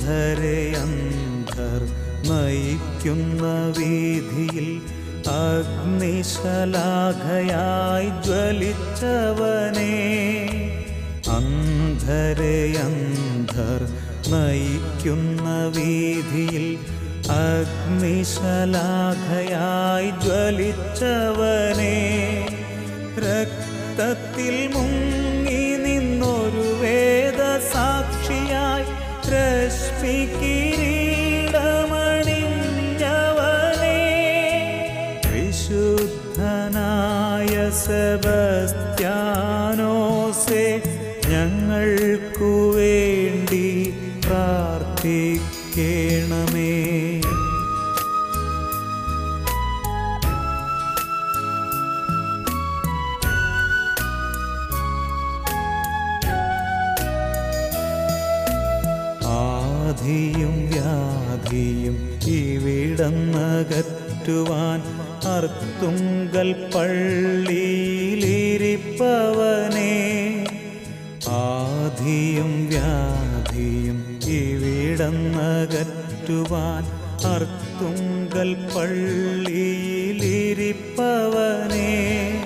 അന്ധരെ അന്ധർ നയിക്കുന്ന വീതിയിൽ അഗ്നിശലാഖയായി ജ്വലിച്ചവനെ അന്ധരെ അന്ധർ നയിക്കുന്ന വീതിയിൽ അഗ്നിശലാഖയായി ജ്വലിച്ചവനെ രക്തത്തിൽ മുങ്ങി നിന്നൊരു വേദ സാക്ഷിയായി രശ്മി കിരീടമണിഞ്ഞവനെ വിശുദ്ധനായ സെബസ്ത്യാനോസെ ഞങ്ങൾക്കു വേണ്ടി പ്രാർത്ഥിക്കണമേ ആധിയും വ്യാധിയും ഇവിടന്നകറ്റുവാൻ അർത്തുങ്കൽ പള്ളിയിലിരിപ്പവനെ ആധിയും വ്യാധിയും ഇവിടന്നകറ്റുവാൻ അർത്തുങ്കൽ പള്ളിയിലിരിപ്പവനെ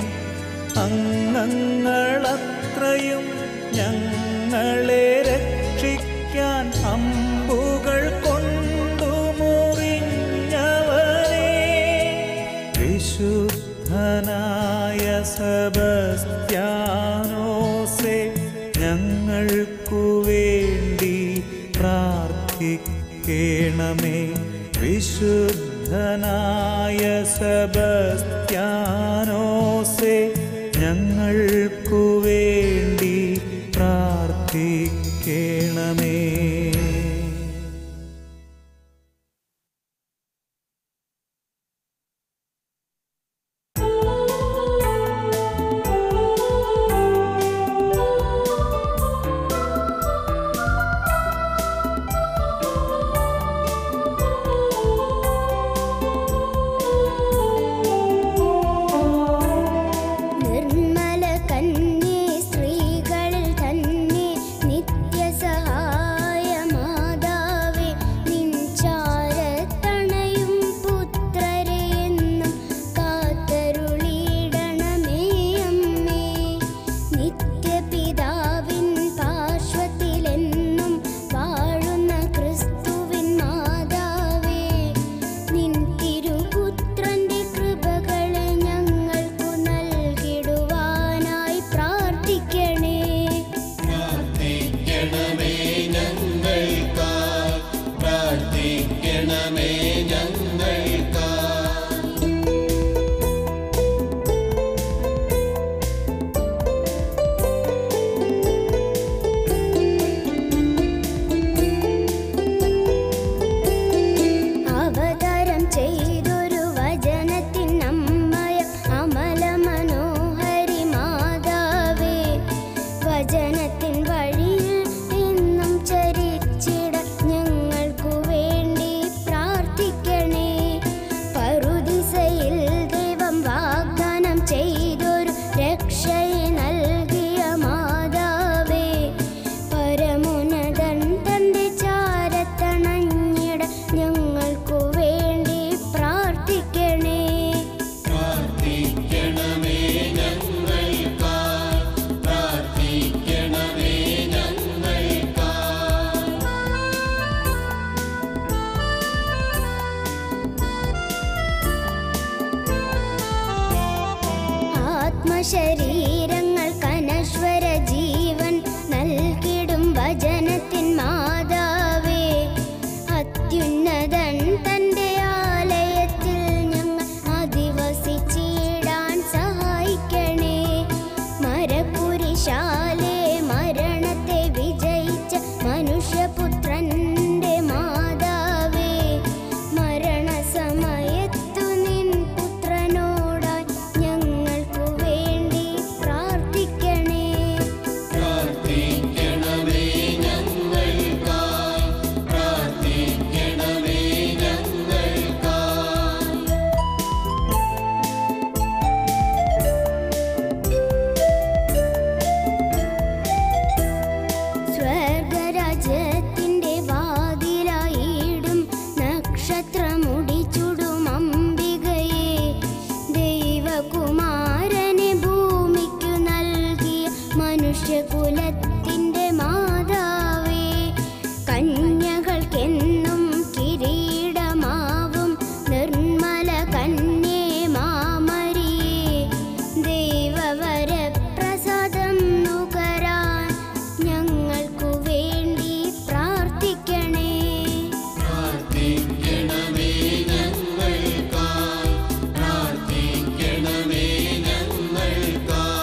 അംഗങ്ങളത്രയും ഞങ്ങളെ രക്ഷിക്കാൻ അമ്പുകൾ കൊണ്ടു മുറിഞ്ഞവനെ വിശുദ്ധനായ സബസ്ത്യാനോസെ ഞങ്ങൾക്കു വേണ്ടി പ്രാർത്ഥിക്കണമേ വിശുദ്ധനായ സബസ്ത്യാനോസെ ഞങ്ങൾക്കു വേണ്ടി പ്രാർത്ഥിക്കണമേ നിർമ്മല കന്യേ സ്ത്രീകളിൽ തന്നെ നിത്യസഹായ മാതാവേ നിൻ ചാരത്തണയും പുത്രരെ എന്നും കാത്തരുളിയിടണമേ അമ്മേ നിത്യപിതാവിൻ പാർശ്വത്തിലെന്നും വാഴുന്ന ക്രിസ്തുവിൻ മാതാവേ നിൻ തിരുപുത്രന്റെ കൃപകളെ ഞങ്ങൾക്കു നൽകിടുവാനായി പ്രാർത്ഥിക്കണേ പ്രാർത്ഥിക്കണമേ ഞങ്ങൾക്കായി പ്രാർത്ഥിക്കണമേ ഞങ്ങൾക്കായി അവതാരം ചെയ്തൊരു വചനത്തിൻ അമ്മയ അമല മനോഹരി മാതാവേ വചനത്തിൻ വഴിയിൽ എന്നും ചരിച്ചിട ഞങ്ങൾക്കു വേണ്ടി പ്രാർത്ഥിക്കണേ പറുദിസയിൽ ദൈവം വാഗ്ദാനം ചെയ്തൊരു രക്ഷയെ നൽകിയ മാതാവേ പരമുനതൻ തന്റെ ചാരത്തണഞ്ഞിട ഞങ്ങൾക്കു വേണ്ടി പ്രാർത്ഥിക്കണേ പ്രാർത്ഥിക്കണമേ ഞങ്ങൾക്കായി പ്രാർത്ഥിക്കണമേ ഞങ്ങൾക്കായി ആത്മശരീരങ്ങൾ കനശ്വര ജീവൻ നൽകിടും വചനത്തിൻ മാതാവേ അത്യുന്നതൻ തന്റെ ആലയത്തിൽ ഞങ്ങൾ അധിവസിച്ചിടാൻ സഹായിക്കണേ മരക്കുരിശാലെ മരണത്തെ വിജയിച്ച മനുഷ്യപുത്രന്റെ മാതാവേ മരണസമയത്തു നിൻ പുത്രനോടായി ഞങ്ങൾക്കു വേണ്ടി പ്രാർത്ഥിക്കണേ പ്രാർത്ഥിക്കണമേ ഞങ്ങൾക്കായി പ്രാർത്ഥിക്കണമേ ഞങ്ങൾക്കായി ആ മനുഷ്യകുലത്തിൻ്റെ മാതാവേ കന്യകൾക്കെന്നും കിരീടമാവും നിർമ്മല കന്യേ മാമരിയേ ദൈവവരപ്രസാദം നുകരാൻ ഞങ്ങൾക്കു വേണ്ടി പ്രാർത്ഥിക്കണേ പ്രാർത്ഥിക്കണമേ ഞങ്ങൾക്കായി പ്രാർത്ഥിക്കണമേ ഞങ്ങൾക്കായി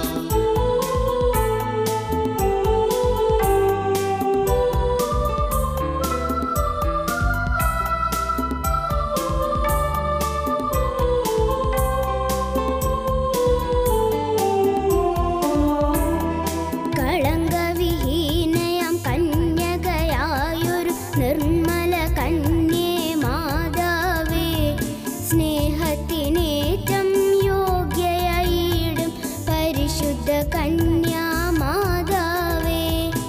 കളങ്കവിഹീനയാം കന്യകയായൊരു നിർമ്മല കന്യേ മാതാവേ സ്നേഹത്തിനേറ്റം യോഗ്യയായിടും പരിശുദ്ധ കന്യാ മാതാവേ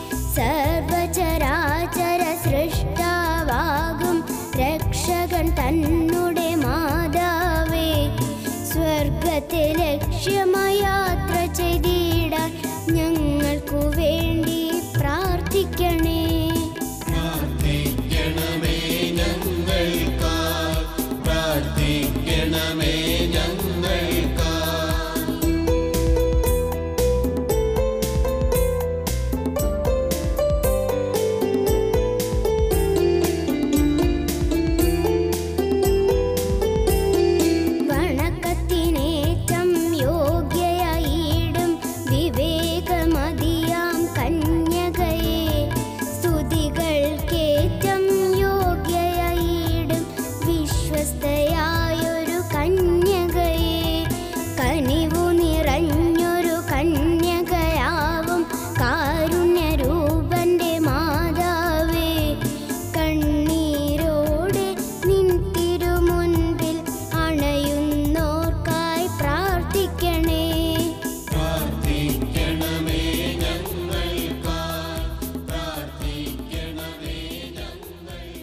സർവചരാചര സൃഷ്ടാവാകും രക്ഷകൻ തന്നുടെ മാതാവേ സ്വർഗത്തെ ലക്ഷ്യമായി യാത്ര ചെയ്തിടാൻ ഞങ്ങൾക്കു വേണ്ടി പ്രാർത്ഥിക്കണേ പ്രാർത്ഥിക്കണമേ ഞങ്ങൾക്കായി പ്രാർത്ഥിക്കണമേ ഞങ്ങൾക്കായി വണക്കത്തിനേറ്റം യോഗ്യയായിടും വിവേകമതിയാം കന്യകയെ സ്തുതികൾക്കേറ്റം യോഗ്യയായിടും വിശ്വസ്തയായൊരു കന്യകയെ കനിവു നിറഞ്ഞൊരു കന്യകയാവും കാരുണ്യരൂപന്റെ മാതാവേ കണ്ണീരോടെ നിൻ തിരുമുൻപിൽ അണയുന്നോർക്കായി പ്രാർത്ഥിക്കണേ പ്രാർത്ഥിക്കണമേ ഞങ്ങൾക്കായി പ്രാർത്ഥിക്കണമേ ഞങ്ങൾക്കായി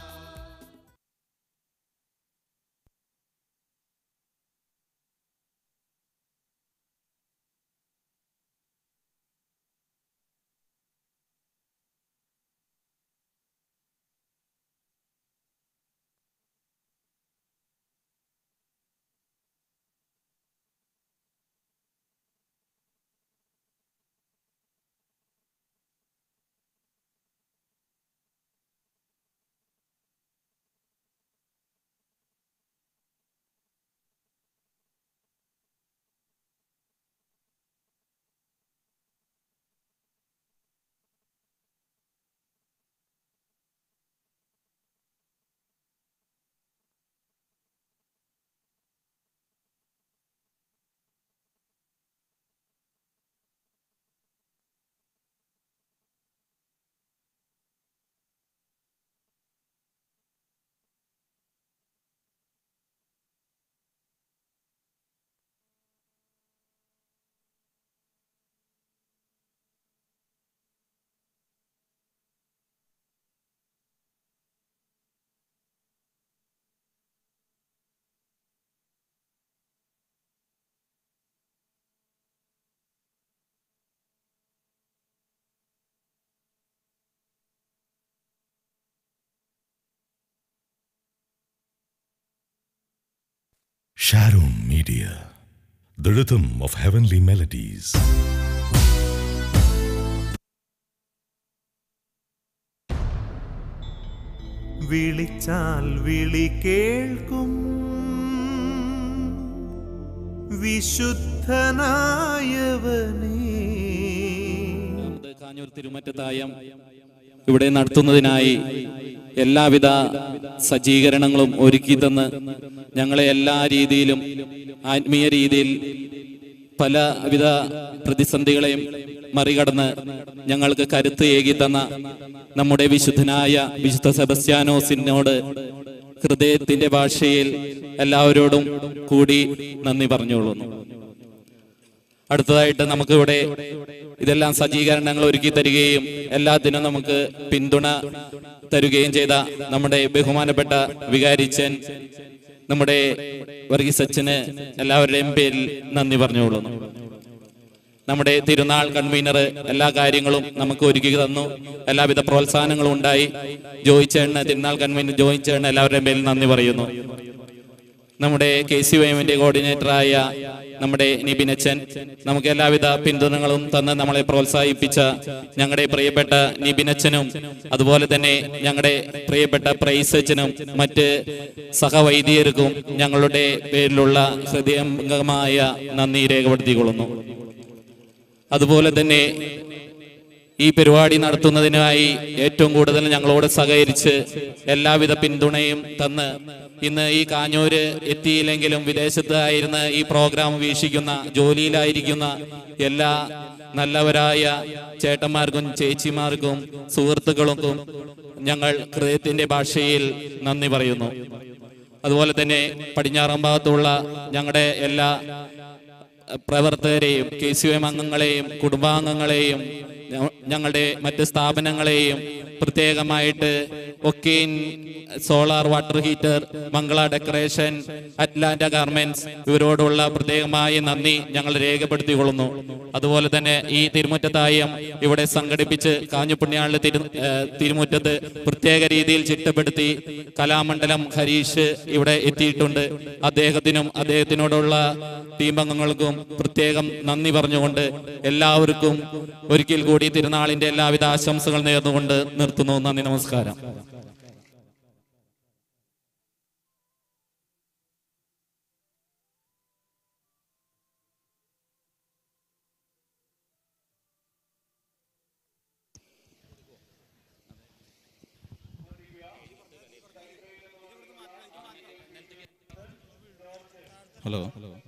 Sharon Media, the rhythm of heavenly melodies. വിളിച്ചാൽ വിളി കേൾക്കും വിശുദ്ധനായവനേ രണ്ടാമത് കാഞ്ഞൂർ തിരുമറ്റത്തായം ഇവിടെ നടത്തുന്നതിനായി എല്ലാവിധ സജ്ജീകരണങ്ങളും ഒരുക്കി തന്ന് ഞങ്ങളെ എല്ലാ രീതിയിലും ആത്മീയ രീതിയിൽ പലവിധ പ്രതിസന്ധികളെയും മറികടന്ന് ഞങ്ങൾക്ക് കരുത്ത് ഏകി തന്ന നമ്മുടെ വിശുദ്ധനായ വിശുദ്ധ സെബസ്ത്യാനോസിനോട് ഹൃദയത്തിന്റെ ഭാഷയിൽ എല്ലാവരോടും കൂടി നന്ദി പറഞ്ഞുകൊള്ളുന്നു അടുത്തതായിട്ട് നമുക്കിവിടെ ഇതെല്ലാം സജ്ജീകരണങ്ങൾ ഒരുക്കി തരികയും എല്ലാത്തിനും നമുക്ക് പിന്തുണ തരുകയും ചെയ്ത നമ്മുടെ ബഹുമാനപ്പെട്ട വികാരിച്ചൻ നമ്മുടെ വർഗീസ് അച്ഛന് എല്ലാവരുടെയും പേരിൽ നന്ദി പറഞ്ഞുകൊള്ളുന്നു നമ്മുടെ തിരുനാൾ കൺവീനർ എല്ലാ കാര്യങ്ങളും നമുക്ക് ഒരുക്കി തന്നു എല്ലാവിധ പ്രോത്സാഹനങ്ങളും ഉണ്ടായി ജോയിച്ചേണ് തിരുനാൾ കൺവീനർ ജോയിച്ചേണ് എല്ലാവരുടെയും പേരിൽ നന്ദി പറയുന്നു നമ്മുടെ കെ സി വൈഎമ്മിന്റെ കോർഡിനേറ്ററായ നമ്മുടെ നിബിനച്ചൻ നമുക്ക് എല്ലാവിധ പിന്തുണകളും തന്ന് നമ്മളെ പ്രോത്സാഹിപ്പിച്ച ഞങ്ങളുടെ പ്രിയപ്പെട്ട നിബിനച്ചനും അതുപോലെ തന്നെ ഞങ്ങളുടെ പ്രിയപ്പെട്ട പ്രൈസച്ചനും മറ്റ് സഹവൈദികർക്കും ഞങ്ങളുടെ പേരിലുള്ള ഹൃദയംഗമായ നന്ദി രേഖപ്പെടുത്തിക്കൊള്ളുന്നു അതുപോലെ തന്നെ ഈ പരിപാടി നടത്തുന്നതിനായി ഏറ്റവും കൂടുതൽ ഞങ്ങളോട് സഹകരിച്ച് എല്ലാവിധ പിന്തുണയും തന്ന് ഇന്ന് ഈ കാഞ്ഞൂര് എത്തിയില്ലെങ്കിലും വിദേശത്തായിരുന്ന ഈ പ്രോഗ്രാം വീക്ഷിക്കുന്ന ജോലിയിലായിരിക്കുന്ന എല്ലാ നല്ലവരായ ചേട്ടന്മാർക്കും ചേച്ചിമാർക്കും സുഹൃത്തുക്കൾക്കും ഞങ്ങൾ ഹൃദയത്തിന്റെ ഭാഷയിൽ നന്ദി പറയുന്നു അതുപോലെ തന്നെ പടിഞ്ഞാറൻ ഭാഗത്തുള്ള ഞങ്ങളുടെ എല്ലാ പ്രവർത്തകരെയും കെ സി എം അംഗങ്ങളെയും കുടുംബാംഗങ്ങളെയും ഞ- ഞങ്ങളുടെ മറ്റ് സ്ഥാപനങ്ങളെയും പ്രത്യേകമായിട്ട് ഒക്കെയിൻ solar water heater Mangala decoration Atlanta garments ഇവരോടുള്ള പ്രത്യേകമായ നന്ദി ഞങ്ങൾ രേഖപ്പെടുത്തിക്കൊള്ളുന്നു അതുപോലെ തന്നെ ഈ തിരുമുറ്റത്തായം ഇവിടെ സംഘടിപ്പിച്ച് കാഞ്ഞുപുണ്യാളിലെ തിരു ഏഹ് തിരുമുറ്റത്ത് പ്രത്യേക രീതിയിൽ ചിട്ടപ്പെടുത്തി കലാമണ്ഡലം ഹരീഷ് ഇവിടെ എത്തിയിട്ടുണ്ട് അദ്ദേഹത്തിനും അദ്ദേഹത്തിനോടുള്ള ടീം അംഗങ്ങൾക്കും പ്രത്യേകം നന്ദി പറഞ്ഞുകൊണ്ട് എല്ലാവർക്കും ഒരിക്കൽ കൂടി തിരുനാളിന്റെ എല്ലാവിധ ആശംസകൾ നേർന്നുകൊണ്ട് നിർത്തുന്നു നന്ദി നമസ്കാരം ഹലോ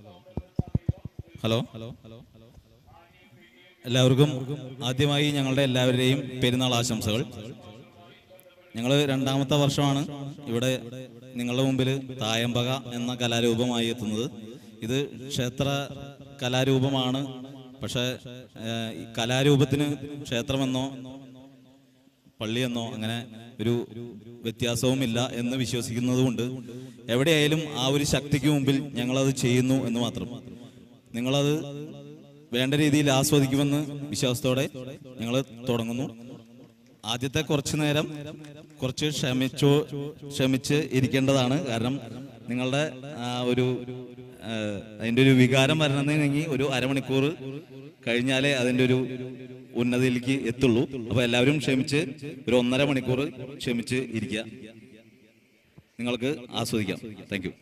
ഹലോ എല്ലാവർക്കും ആദ്യമായി ഞങ്ങളുടെ എല്ലാവരുടെയും പെരുന്നാൾ ആശംസകൾ ഞങ്ങൾ രണ്ടാമത്തെ വർഷമാണ് ഇവിടെ നിങ്ങളുടെ മുമ്പിൽ തായമ്പക എന്ന കലാരൂപമായി എത്തുന്നത് ഇത് ക്ഷേത്ര കലാരൂപമാണ് പക്ഷേ ഏഹ്, ഈ കലാരൂപത്തിന് ക്ഷേത്രമെന്നോ പള്ളിയെന്നോ അങ്ങനെ ഒരു വ്യത്യാസവുമില്ല എന്ന് വിശ്വസിക്കുന്നതുകൊണ്ട് എവിടെയായാലും ആ ഒരു ശക്തിക്ക് മുമ്പിൽ ഞങ്ങളത് ചെയ്യുന്നു എന്ന് മാത്രം നിങ്ങളത് വേണ്ട രീതിയിൽ ആസ്വദിക്കുമെന്ന് വിശ്വാസത്തോടെ ഞങ്ങൾ തുടങ്ങുന്നു ആദ്യത്തെ കുറച്ചു നേരം കുറച്ച് ക്ഷമിച്ചു ക്ഷമിച്ച് ഇരിക്കേണ്ടതാണ് കാരണം നിങ്ങളുടെ ആ ഒരു ആ, അതിൻ്റെ ഒരു വികാരം വരണമെന്നെങ്കിൽ ഒരു അരമണിക്കൂർ കഴിഞ്ഞാലേ അതിൻ്റെ ഒരു ഉന്നതിയിലേക്ക് എത്തുള്ളൂ അപ്പൊ എല്ലാവരും ക്ഷമിച്ച് ഒരു ഒന്നര മണിക്കൂർ ക്ഷമിച്ച് ഇരിക്കുക നിങ്ങൾക്ക് ആസ്വദിക്കാം താങ്ക് യു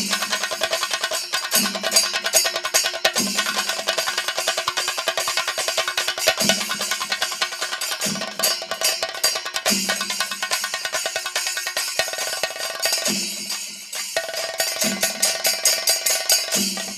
ും